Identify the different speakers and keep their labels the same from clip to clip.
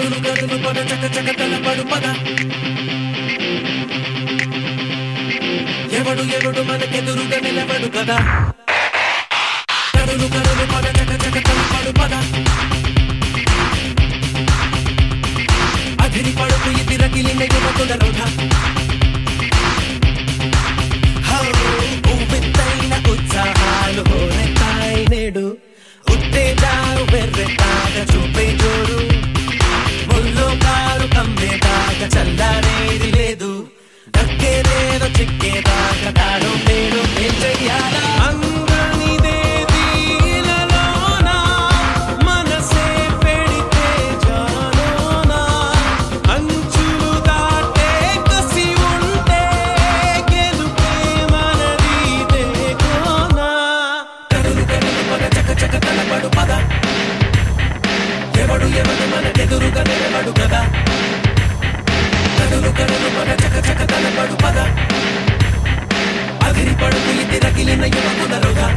Speaker 1: కదులు కదులు పద చక చక తలపడు పద ఎవడు ఎవడు మనకెదురుగా నిలబడు కదా కదులు కదులు పద చక చక తలపడు పద అధిరి పడుకు ఇది రగిలిన యువకుల రొధ హౌ, ఉవ్వెత్తైన ఉత్సాహాలు హోరెత్తాయి నేడు ఉత్తేజాలు వెర్రెత్తాక చూపే జోడు ముల్లో కారు కమ్మేదాకా చల్లారేది లేదు దక్కేదేదో చిక్కేదాకా తాను నేను ఏం చెయ్యాలా అంగనిదేది ఇలాలోన, మనసే పెడితే జాలోన, అంచులు దాటే కసి ఉంటే గెలుపే మనది కోనా కదులు కదులు పద చక చక తలపడు పద ఎవడు ఎవడు మనకెదురుగా నిలబడు కదా కదులు కదులు పద చక చక తలపడు పద అదిరి పడుకు ఇది రగిలిన యువకులరుగా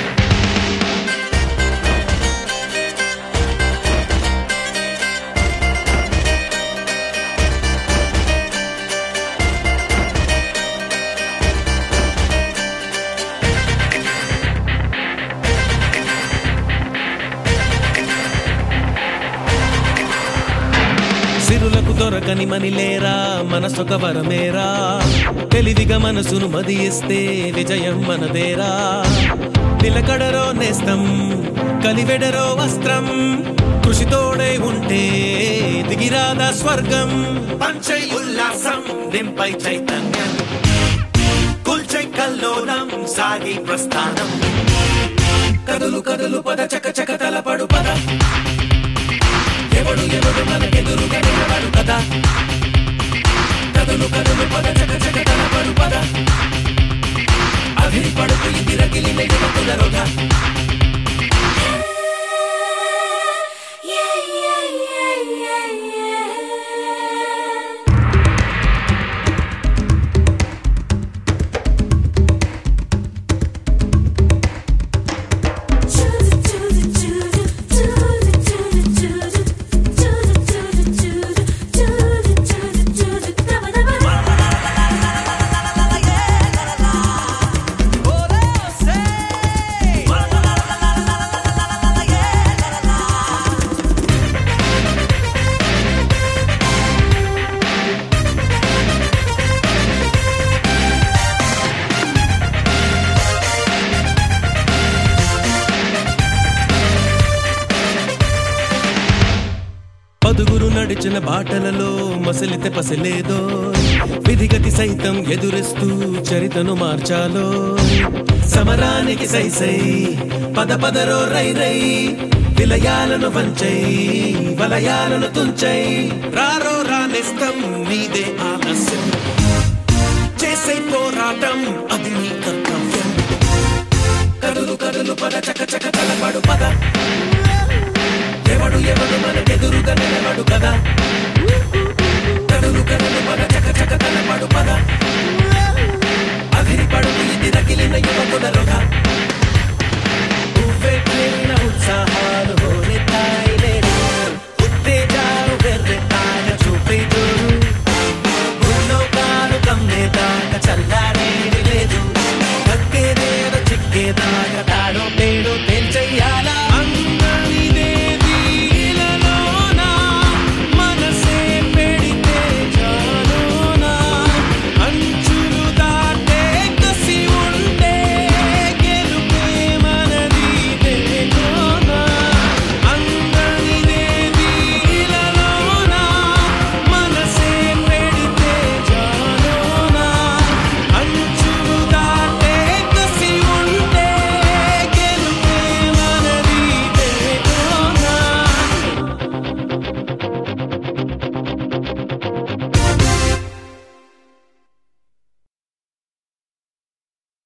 Speaker 1: సిరులకు దొరకని మనిలేరా మనసొక వరమేరా తెలివిగా మనసును మదియిస్తే విజయం మనదేరా నిలకడరో నేస్తం కలివెడరో వస్త్రం కృషితోడే ఉంటే దిగిరాదా స్వర్గం పంచై ఉల్లాసం నింపై చైతన్యం కుల్చై కల్లోలం సాగి ప్రస్థానం కదులు కదులు పద చక చక తలపడు పద ఎవడు ఎవడు మనకెదురుగా నిలబడు కదా కదులు కదులు పద చక చక తలపడు పద అభిరి పడుకు ఇది రగిలిన యువకుల రొగ
Speaker 2: Yeah, yeah, yeah, yeah, yeah.
Speaker 1: పదుగురు నడిచిన బాటలలో మసలితే పసలేదో విధిగతి సైతం ఎదురిస్తూ చరితను మార్చాలో సమరానికి సై సై పద పదరో రై రై విలయాలను వంచై వలయాలను తుంచై రారో రానిస్తం నీదే ఆలస్యం చేసే పోరాటం అది నీ కర్తవ్యం కదులు కదులు పద చక చక తలపడు పద ఎవడు ఎవడు మనకెదురుగా నిలబడు కదా కదులు కదులు పద చక చక తలపడు పద అదిరి పడుకు ఇది రగిలిన యువకుల రొగ